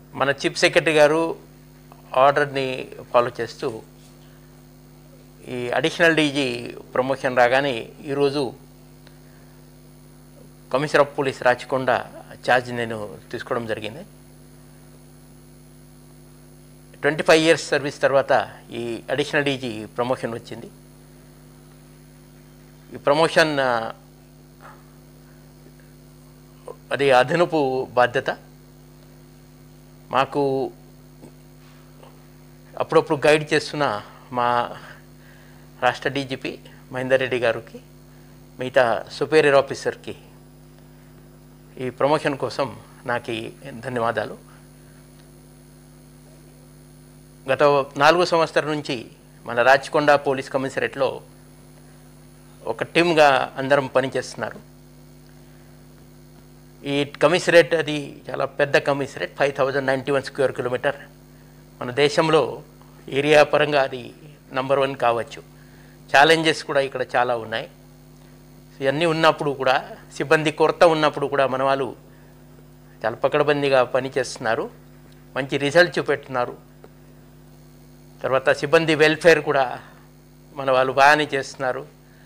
మన chief secretary గారు ఆర్డర్ని ఫాలో చేస్తూ ఈ అడిషనల్ డీజీ ప్రమోషన్ రాగానే ఈరోజు commissioner of police Rachakonda charge నేను తీసుకోవడం జరిగింది ట్వంటీ ఫైవ్ ఇయర్స్ సర్వీస్ తర్వాత ఈ అడిషనల్ డీజీ ప్రమోషన్ వచ్చింది ఈ ప్రమోషన్ ఆ, అది అదనపు బాధ్యత మాకు అప్పుడప్పుడు గైడ్ చేస్తున్న మా రాష్ట్ర డీజీపీ మహేందర్ రెడ్డి గారికి మిగతా సుపీరియర్ ఆఫీసర్కి ఈ ప్రమోషన్ కోసం నాకు ఈ ధన్యవాదాలు గత నాలుగు సంవత్సరాల నుంచి మన రాచకొండ పోలీస్ కమిషనరేట్లో ఒక టీమ్గా అందరం పనిచేస్తున్నారు ఈ కమిషనరేట్ అది చాలా పెద్ద commissionerate five thousand ninety one square kilometre మన దేశంలో ఏరియా పరంగా అది నంబర్ వన్ కావచ్చు ఛాలెంజెస్ కూడా ఇక్కడ చాలా ఉన్నాయి ఇవన్నీ ఉన్నప్పుడు కూడా సిబ్బంది కొరత ఉన్నప్పుడు కూడా మన వాళ్ళు చాలా పకడ్బందీగా పనిచేస్తున్నారు మంచి రిజల్ట్ చూపెడుతున్నారు తర్వాత సిబ్బంది వెల్ఫేర్ కూడా మన వాళ్ళు బాగానే చేస్తున్నారు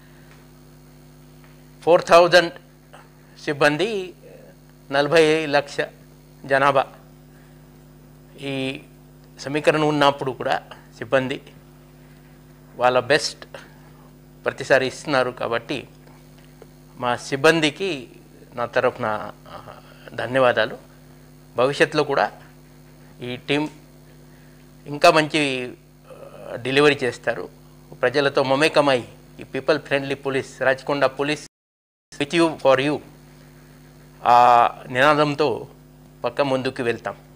ఫోర్ థౌజండ్ సిబ్బంది నలభై లక్ష జనాభా ఈ సమీకరణ ఉన్నప్పుడు కూడా సిబ్బంది వాళ్ళ బెస్ట్ ప్రతిసారి ఇస్తున్నారు కాబట్టి మా సిబ్బందికి నా తరఫున ఆ, ధన్యవాదాలు భవిష్యత్తులో కూడా ఈ టీం ఇంకా మంచి ఆ, డెలివరీ చేస్తారు ప్రజలతో మమేకమై ఈ people friendly police Rachakonda police with you for you ఆ నినాదంతో పక్క ముందుకు వెళ్తాం